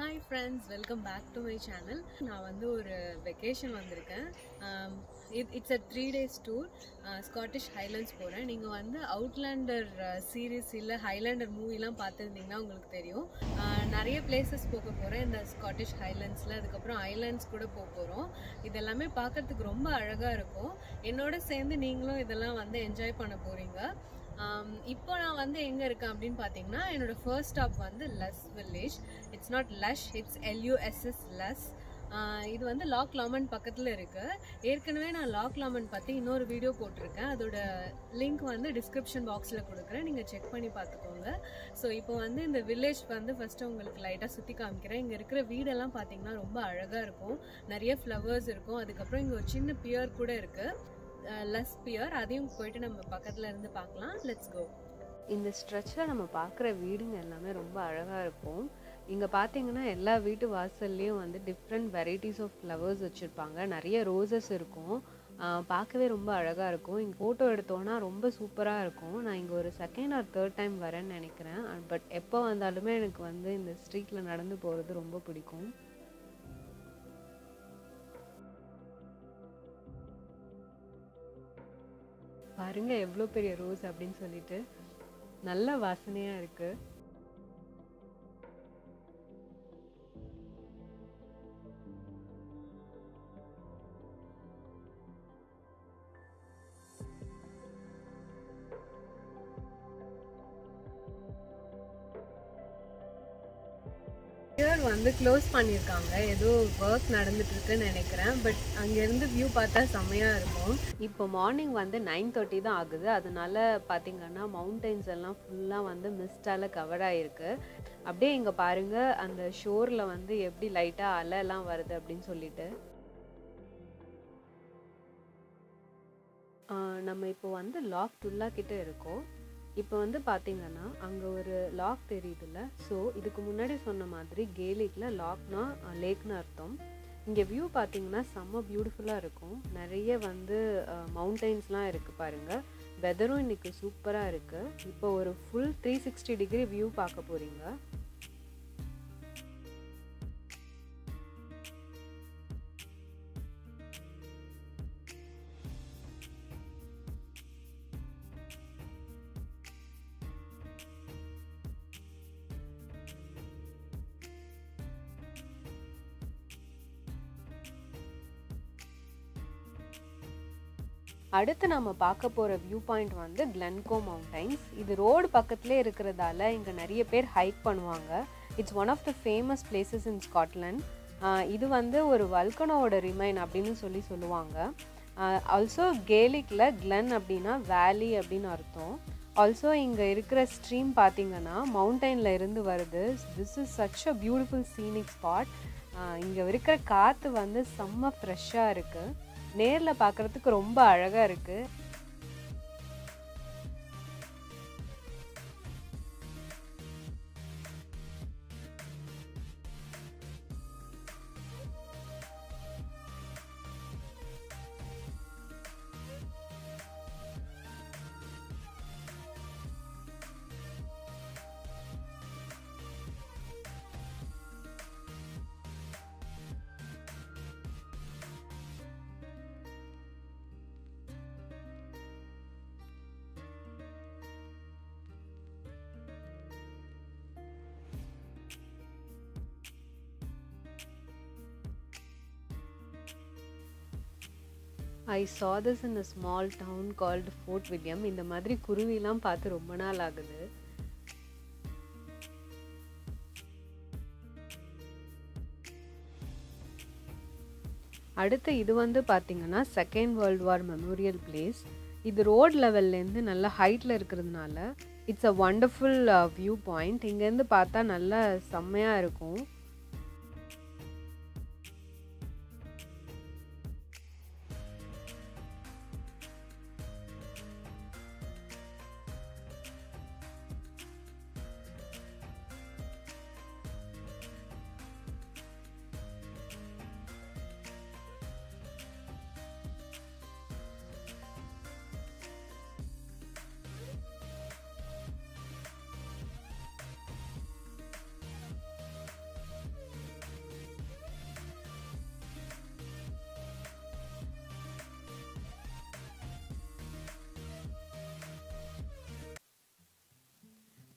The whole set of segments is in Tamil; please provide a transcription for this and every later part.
hi friends welcome back to my channel நான் வந்து ஒரு வெக்கேஷன் வந்திருக்கேன் it's a three days tour Scottish Highlands போகிறேன் நீங்கள் வந்து அவுட்லேண்டர் சீரீஸ் இல்லை ஹைலாண்டர் மூவிலாம் பார்த்துருந்தீங்கன்னா உங்களுக்கு தெரியும் ஆஹ் நிறைய பிளேசஸ் போக போகிறேன் இந்த ஸ்காட்டிஷ் ஹைலண்ட்ஸில் அதுக்கப்புறம் ஐலாண்ட்ஸ் கூட போக போகிறோம் இதெல்லாமே பார்க்கறதுக்கு ரொம்ப அழகாக இருக்கும் என்னோட சேர்ந்து நீங்களும் இதெல்லாம் வந்து என்ஜாய் பண்ண போகிறீங்க ஆம், இப்போ நான் வந்து எங்கே இருக்கேன் அப்படின்னு பார்த்தீங்கன்னா என்னோட ஃபர்ஸ்ட் ஸ்டாப் வந்து Luss village it's not lush it's L U S S Luss இது வந்து லாக் லாமன் பக்கத்தில் இருக்குது ஏற்கனவே நான் லாக் லாமன் பற்றி இன்னொரு வீடியோ போட்டிருக்கேன் அதோட லிங்க் வந்து டிஸ்கிரிப்ஷன் பாக்ஸில் கொடுக்குறேன் நீங்கள் செக் பண்ணி பார்த்துக்கோங்க ஸோ இப்போ வந்து இந்த வில்லேஜ் வந்து ஃபஸ்ட்டு உங்களுக்கு லைட்டாக சுற்றி காமிக்கிறேன் இங்கே இருக்கிற வீடெல்லாம் பார்த்தீங்கன்னா ரொம்ப அழகாக இருக்கும் நிறைய ஃப்ளவர்ஸ் இருக்கும் அதுக்கப்புறம் இங்கே ஒரு சின்ன பியர் கூட இருக்குது லஸ் பியர் அதையும் போயிட்டு நம்ம பக்கத்தில் இருந்து பார்க்கலாம் லெட்ஸ் கோ இந்த ஸ்ட்ரெச்சில் நம்ம பார்க்குற வீடுங்க எல்லாமே ரொம்ப அழகாக இருக்கும் இங்கே பார்த்தீங்கன்னா எல்லா வீட்டு வாசல்லையும் வந்து டிஃப்ரெண்ட் வெரைட்டிஸ் ஆஃப் ஃப்ளவர்ஸ் வச்சுருப்பாங்க நிறைய ரோசஸ் இருக்கும் ஆஹ் பார்க்கவே ரொம்ப அழகாக இருக்கும் இங்கே ஃபோட்டோ எடுத்தோன்னா ரொம்ப சூப்பராக இருக்கும் நான் இங்கே ஒரு செகண்ட் ஆர் தேர்ட் டைம் வரேன்னு நினைக்கிறேன் பட் எப்போ வந்தாலுமே எனக்கு வந்து இந்த ஸ்ட்ரீட்டில் நடந்து போகிறது ரொம்ப பிடிக்கும் பாருங்க எவ்வளோ பெரிய ரோஸ் அப்படின்னு சொல்லிட்டு நல்ல வாசனையாக இருக்கு பியர் வந்து க்ளோஸ் பண்ணியிருக்காங்க ஏதோ ஒர்க் நடந்துட்டு இருக்குன்னு நினைக்கிறேன் பட் அங்கேருந்து வியூ பார்த்தா செம்மையாக இருக்கும் இப்போ மார்னிங் வந்து நைன் தேர்ட்டி தான் ஆகுது அதனால பார்த்தீங்கன்னா மவுண்டன்ஸ் எல்லாம் ஃபுல்லாக வந்து மிஸ்டால கவர் ஆகிருக்கு அப்படியே இங்கே பாருங்க அந்த ஷோரில் வந்து எப்படி லைட்டாக அலைலாம் வருது அப்படின்னு சொல்லிட்டு ஆஹ் நம்ம இப்போ வந்து லாக் துல்லா கிட்ட இருக்கோம் இப்போ வந்து பார்த்தீங்கன்னா அங்கே ஒரு லாக் தெரியுதுல்ல ஸோ இதுக்கு முன்னாடி சொன்ன மாதிரி கேலிக்கில் லாக்னா லேக்னு அர்த்தம் இங்கே வியூ பார்த்தீங்கன்னா செம்ம பியூட்டிஃபுல்லாக இருக்கும் நிறைய வந்து மவுண்டெயின்ஸ்லாம் இருக்குது பாருங்கள் வெதரும் இன்னைக்கு சூப்பராக இருக்குது இப்போ ஒரு full three sixty degree view பார்க்க போகிறீங்க அடுத்து நம்ம பார்க்க போகிற வியூ பாயிண்ட் வந்து கிளென்கோ மவுண்டைன்ஸ் இது ரோடு பக்கத்துலேயே இருக்கிறதால இங்கே நிறைய பேர் ஹைக் பண்ணுவாங்க it's one of the famous places in Scotland இது வந்து ஒரு வல்கனோட ரிமைன் அப்படின்னு சொல்லி சொல்லுவாங்க ஆல்சோ கேலிக்கில் கிளென் அப்படின்னா வேலி அப்படின்னு அர்த்தம் ஆல்சோ இங்கே இருக்கிற ஸ்ட்ரீம் பார்த்தீங்கன்னா மவுண்டனில் இருந்து வருது this is such a beautiful scenic spot இங்கே இருக்கிற காற்று வந்து செம்ம ஃப்ரெஷ்ஷாக இருக்குது நேரில் பார்க்குறதுக்கு ரொம்ப அழகாக இருக்குது I saw this in a small town called Fort William இந்த மாதிரி குருவிலாம் பார்த்து ரொம்ப நாள் ஆகுது அடுத்து இது வந்து பார்த்தீங்கன்னா second world war memorial place இது ரோட் லெவல்லேருந்து நல்ல ஹைட்டில் இருக்கிறதுனால it's a wonderful view point இங்கேருந்து பார்த்தா நல்லா செம்மையாக இருக்கும்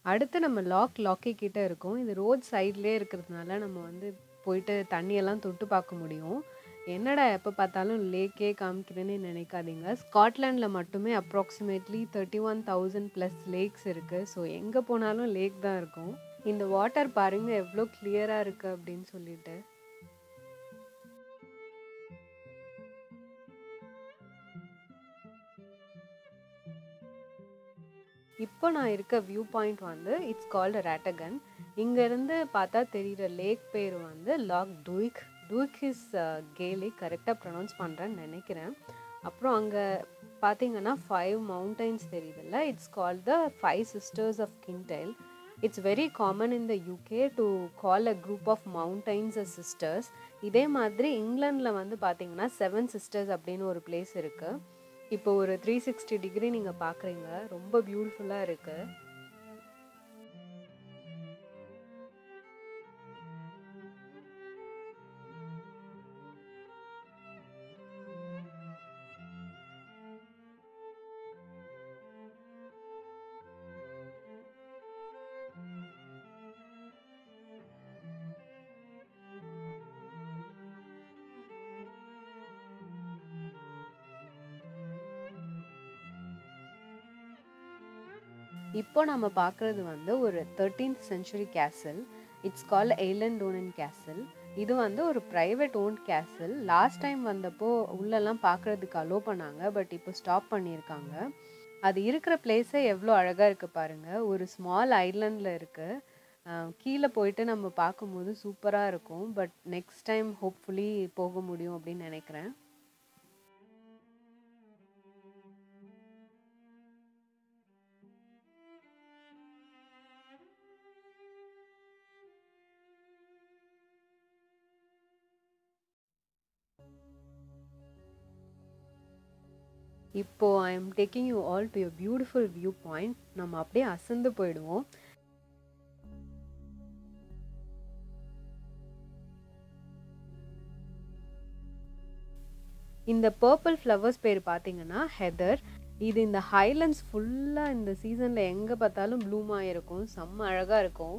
அடுத்து நம்ம லாக் லாக்கி கிட்ட இருக்கோம் இது ரோட் சைட்லேயே இருக்கிறதுனால நம்ம வந்து போயிட்டு தண்ணியெல்லாம் தொட்டு பார்க்க முடியும் என்னடா எப்போ பார்த்தாலும் லேக்கே காமிக்கிறேன்னு நினைக்காதீங்க ஸ்காட்லாண்டில் மட்டுமே approximately thirty one thousand plus lakes இருக்குது ஸோ எங்கே போனாலும் லேக் தான் இருக்கும் இந்த வாட்டர் பாருங்கள் எவ்வளோ கிளியராக இருக்குது அப்படின்னு சொல்லிட்டு இப்போ நான் இருக்க வியூ பாயிண்ட் வந்து இட்ஸ் கால்டு ரேட்டகன் இங்கேருந்து பார்த்தா தெரிகிற லேக் பேர் வந்து லாக் டூயிக் டூயிக் இஸ் கேலிக் கரெக்டாக ப்ரொனவுன்ஸ் பண்ணுறேன்னு நினைக்கிறேன் அப்புறம் அங்கே பார்த்தீங்கன்னா ஃபைவ் மவுண்டைன்ஸ் தெரியுதுல்ல it's call the five sisters of Kintail it's very common in the UK to call a group of mountains a sisters இதே மாதிரி இங்கிலாண்டில் வந்து பார்த்தீங்கன்னா செவன் சிஸ்டர்ஸ் அப்படின்னு ஒரு பிளேஸ் இருக்குது இப்போ ஒரு த்ரீ சிக்ஸ்டி டிகிரி நீங்கள் பார்க்குறீங்க ரொம்ப பியூட்டிஃபுல்லாக இருக்குது இப்போ நம்ம பார்க்குறது வந்து ஒரு thirteenth century castle it's call Eilean Donan castle இது வந்து ஒரு private own castle last time வந்தப்போ உள்ளெல்லாம் பார்க்குறதுக்கு அலோ பண்ணாங்க பட் இப்போ ஸ்டாப் பண்ணியிருக்காங்க அது இருக்கிற பிளேஸே எவ்வளோ அழகாக இருக்குது பாருங்கள் ஒரு ஸ்மால் ஐலண்டில் இருக்குது கீழே போயிட்டு நம்ம பார்க்கும்போது சூப்பராக இருக்கும் பட் நெக்ஸ்ட் டைம் ஹோப்ஃபுல்லி போக முடியும் அப்படின்னு நினைக்கிறேன் இப்போ I am taking you all to you beautiful view point நம்ம அப்படியே அசந்து போயிடுவோம் இந்த பர்பிள் ஃப்ளவர்ஸ் பேர் பார்த்தீங்கன்னா ஹெதர் இது இந்த ஹைலண்ட்ஸ் ஃபுல்லாக இந்த சீசனில் எங்கே பார்த்தாலும் ப்ளூம் ஆகிருக்கும் செம்ம அழகாக இருக்கும்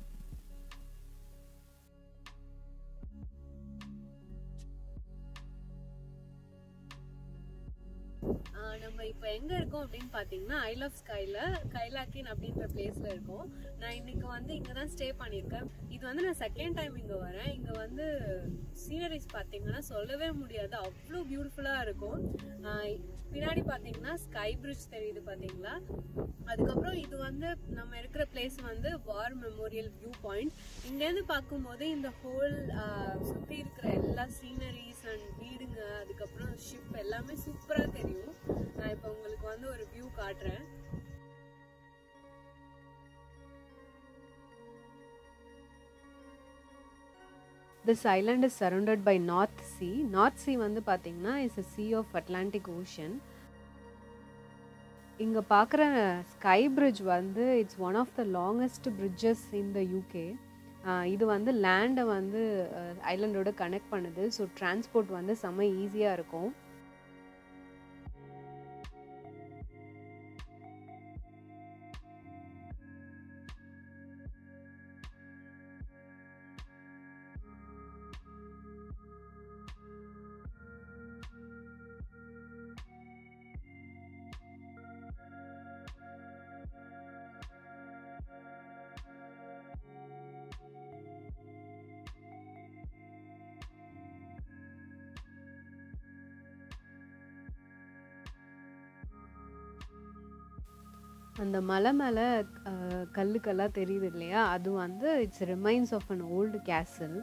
நம்ம இப்போ எங்கே இருக்கோம் அப்படின்னு பார்த்தீங்கன்னா ஐல் ஆஃப் ஸ்கைல கைலாக்கின் அப்படின்ற பிளேஸில் இருக்கோம் நான் இன்னைக்கு வந்து இங்கே தான் ஸ்டே பண்ணியிருக்கேன் இது வந்து நான் செகண்ட் டைம் இங்கே வரேன் இங்கே வந்து சீனரிஸ் பார்த்தீங்கன்னா சொல்லவே முடியாது அவ்வளோ பியூட்டிஃபுல்லாக இருக்கும் பின்னாடி பார்த்தீங்கன்னா ஸ்கை பிரிட்ஜ் தெரியுது பார்த்தீங்களா அதுக்கப்புறம் இது வந்து நம்ம இருக்கிற பிளேஸ் வந்து வார் மெமோரியல் வியூ பாயிண்ட் இங்கேருந்து பார்க்கும்போது இந்த ஹோல் சுற்றி இருக்கிற எல்லா சீனரிஸ் அண்ட் வீடுங்க அதுக்கப்புறம் ஷிப் எல்லாமே சூப்பராக தெரியும் நான் இப்போ உங்களுக்கு வந்து ஒரு வியூ காட்டுறேன் this island is surrounded by north sea north sea வந்து பார்த்தீங்கன்னா is a sea of Atlantic ocean இங்கே பார்க்குற ஸ்கை பிரிட்ஜ் வந்து it's one of the longest bridges in the UK இது வந்து லேண்டை வந்து ஐலண்டோட கனெக்ட் பண்ணுது ஸோ டிரான்ஸ்போர்ட் வந்து செம்ம ஈஸியாக இருக்கும் அந்த மலை மேலே கல்லுக்கெல்லாம் தெரியுது இல்லையா அது வந்து it's remains of an old castle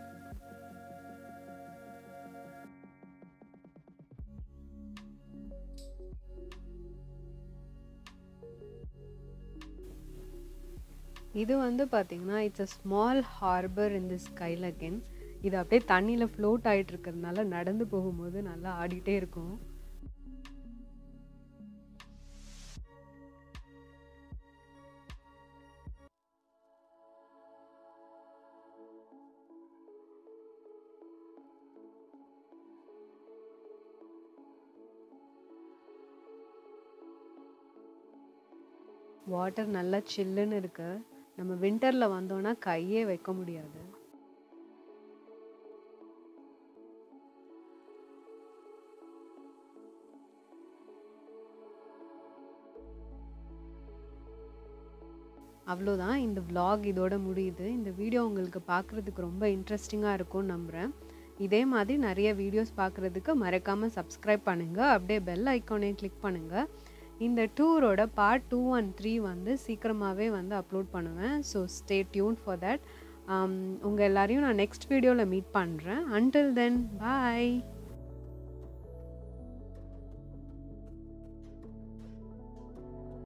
இது வந்து பார்த்தீங்கன்னா it's a small harbour in this Kyleakin இது அப்படியே தண்ணியில் ஃப்ளோட் ஆகிட்டு இருக்கிறதுனால நடந்து போகும்போது நல்லா ஆடிட்டே இருக்கும் வாட்டர் நல்லா சில்லுன்னு இருக்கு நம்ம வின்டரில் வந்தோன்னா கையே வைக்க முடியாது அவ்வளோதான் இந்த vlog இதோட முடியுது இந்த வீடியோ உங்களுக்கு பார்க்குறதுக்கு ரொம்ப இன்ட்ரெஸ்டிங்காக இருக்கும்னு நம்புகிறேன் இதே மாதிரி நிறைய வீடியோஸ் பார்க்குறதுக்கு மறக்காமல் சப்ஸ்கிரைப் பண்ணுங்கள் அப்படியே பெல் ஐக்கானே கிளிக் பண்ணுங்கள் இந்த டூரோட பார்ட் டூ அண்ட் த்ரீ வந்து சீக்கிரமாகவே வந்து அப்லோட் பண்ணுவேன் so stay tune for that உங்கள் எல்லாரையும் நான் நெக்ஸ்ட் வீடியோவில் மீட் பண்ணுறேன் அன்டில் தென் பாய்